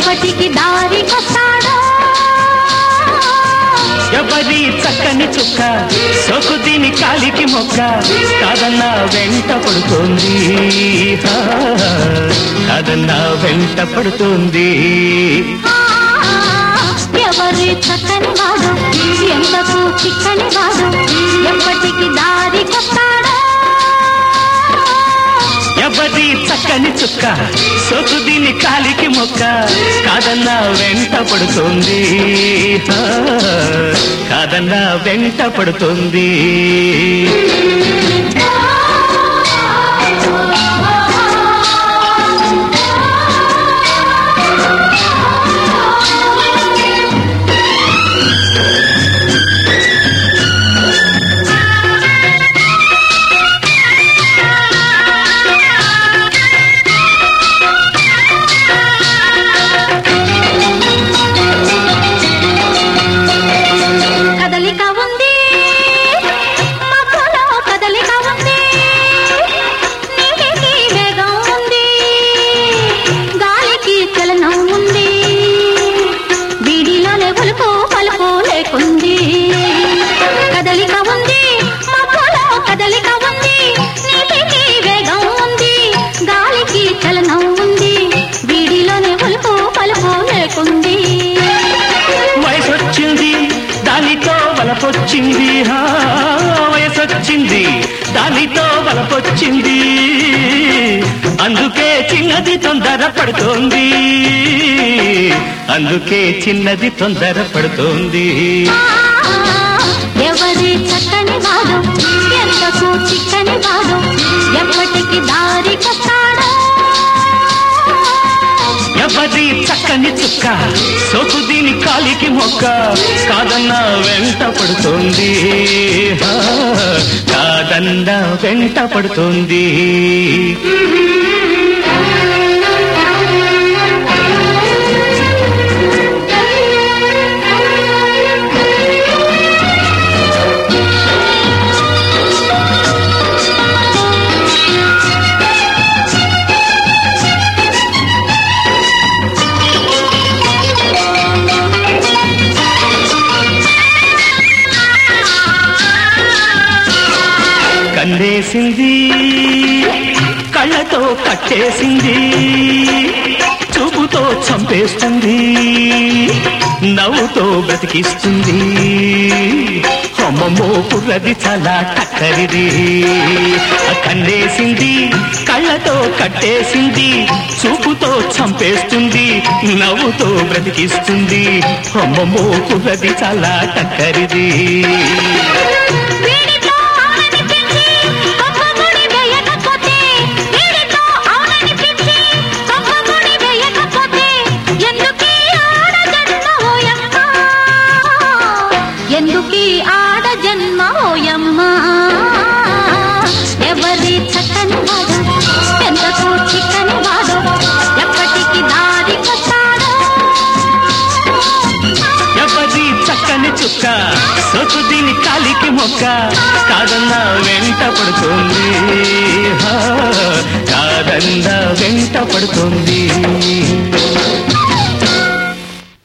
ఎప్పటికి దారికొస్తాడో ఎవరి చక్కని చుక్క సొకు దీని కాలికి మొక్క కాదన్న వెంట పడుతోంది హా, కాదన్న వెంట పడుతోంది ఆ, ఎవరి చక్కని వాడు ఎంతకు చిక్కని వాడు ఎప్పటికి దారికొస్తాడో ఎవరి చక్కని చుక్క సొకు దీని కాలికి మొక్క కాదన్న వెంట పడుతోంది హా, కాదన్న వెంట పడుతోంది కదలిక ఉంది మబ్బులో కదలిక ఉంది నీటికి వేగం ఉంది గాలికి చలనం ఉంది వీడిలోనే ఉలుపు పలుపు లేకుంది కదలిక ఉంది మబ్బులో కదలిక ఉంది నీటికి వేగం ఉంది గాలికి చలనం ఉంది వీడిలోనే ఉలుపు పలుపు లేకుంది వయసొచ్చింది దానితో వలపొచ్చింది హా, వయసొచ్చింది దానితో వలపొచ్చింది అందుకే చిన్నది తొందర పడుతోంది అందుకే చిన్నది తొందర పడుతోంది ఎవరి చక్కని వాడు ఎంతకు చిక్కని వాడు ఎప్పటికి దారికొస్తాడో ఎవరి చక్కని చుక్క సోకు దీని కాలికి మొక్క కాదన్న వెంట పడుతోంది హా, కాదన్న వెంట పడుతోంది కన్నేసింది కళ్ళతో కట్టేసింది చూపుతో చంపేస్తుంది నవ్వుతో బ్రతికిస్తుంది అమ్మమ్మో కుర్రది చాలా టక్కరిది కన్నేసింది కళ్ళతో కట్టేసింది చూపుతో చంపేస్తుంది నవ్వుతో బ్రతికిస్తుంది అమ్మమ్మో కుర్రది చాలా టక్కరిది వీడితో అవుననిపించి కొమ్మముడి వేయకపోతే వీడితో అవుననిపించి కొమ్మముడి వేయకపోతే ఎందుకీ ఆడ జన్మ ఓయమ్మ ఎందుకీ ఆడ జన్మ ఓయమ్మ ఎవరి చక్కని వాడు ఎంతకు చిక్కని వాడు ఎప్పటికి దారికొస్తాడో ఎవరి చక్కని చుక్క సొత్తు దీని కాలికి మొక్క కాదన్న వెంట పడుతుంది హా, కాదన్న వెంట పడుతుంది